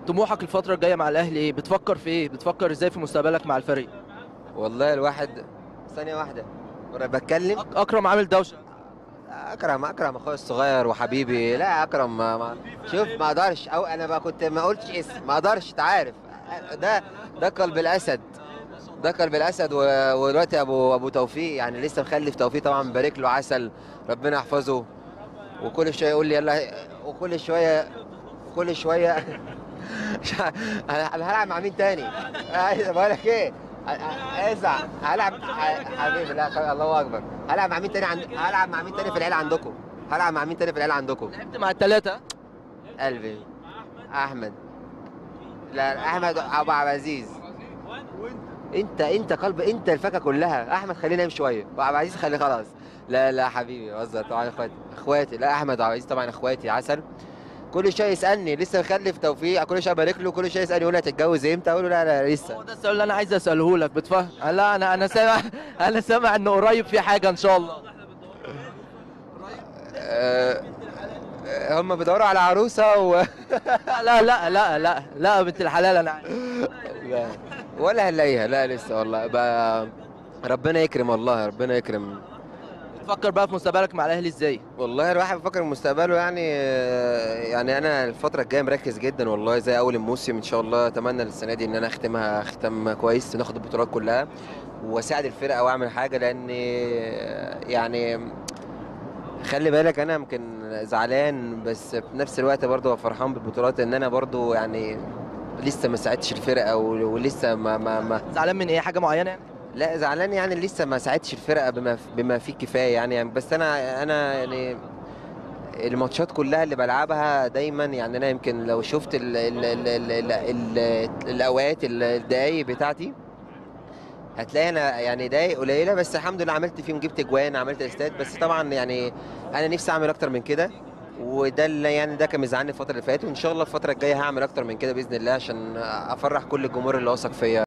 طموحك الفتره الجايه مع الاهلي ايه بتفكر في ايه بتفكر ازاي في مستقبلك مع الفريق والله الواحد ثانيه واحده وانا بتكلم أك- اكرم عامل دوشه اكرم اكرم اخويا الصغير وحبيبي لا اكرم ما ما شوف ما اقدرش او انا بقى كنت ما قلتش اسم ما اقدرش انت عارف ده ده قلب الاسد ده قلب الاسد و- ودلوقتي ابو ابو توفيق يعني لسه مخلف توفيق طبعا مبارك له عسل ربنا يحفظه وكل شويه يقول لي يلا وكل شويه كل شويه مش ع- انا أنا هلعب مع مين تاني؟ عايز بقول لك ايه؟ ازع هلعب ح- حبيبي لا خ- الله اكبر هلعب مع مين تاني عند... هلعب مع مين تاني في العيله عندكم؟ هلعب مع مين تاني في العيله عندكم؟ لعبت مع الثلاثه قلبي احمد لا احمد ابو عبد العزيز انت انت قلب انت الفاكهه كلها احمد خلينا نمشي شويه وعبد العزيز خلي خلاص لا لا حبيبي بهزر طبعا اخواتي اخواتي لا احمد وعبد العزيز طبعا اخواتي عسل كل شويه يسالني لسه مخلف توفيق كل شويه ابارك له كل شويه يسالني يقول لي هتتجوز امتى اقول له لا لا هو لسه ده السؤال اللي انا عايز اساله لك بتفهم لا انا انا سامع انا سامع انه قريب في حاجه ان شاء الله أه أه هم بيدوروا على عروسه و... لا لا لا لا لا بنت الحلال انا عارف. لا ولا هنلاقيها لا لسه والله بقى ربنا يكرم والله ربنا يكرم بتفكر بقى في مستقبلك مع الاهلي ازاي والله الواحد بيفكر مستقبله يعني يعني انا الفتره الجايه مركز جدا والله زي اول الموسم ان شاء الله اتمنى السنه دي ان انا اختمها ختم كويس ناخد البطولات كلها واساعد الفرقه واعمل حاجه لان يعني خلي بالك انا يمكن زعلان بس في نفس الوقت برضه فرحان بالبطولات ان انا برضه يعني لسه ما ساعدتش الفرقه و- ولسه ما ما ما زعلان من ايه حاجه معينه يعني لا زعلان يعني لسه ما ساعدتش الفرقه بما بما فيه الكفايه يعني, يعني بس انا انا يعني الماتشات كلها اللي بلعبها دايما يعني انا يمكن لو شفت ال ال ال ال ال ال الاوقات ال- الدقايق بتاعتي هتلاقي انا يعني دقايق قليله بس الحمد لله عملت فيهم جبت اجوان عملت استاد بس طبعا يعني انا نفسي اعمل اكتر من كده وده اللي يعني ده كان مزعلني الفتره اللي فاتت وان شاء الله الفتره الجايه هعمل اكتر من كده باذن الله عشان افرح كل الجمهور اللي واثق فيا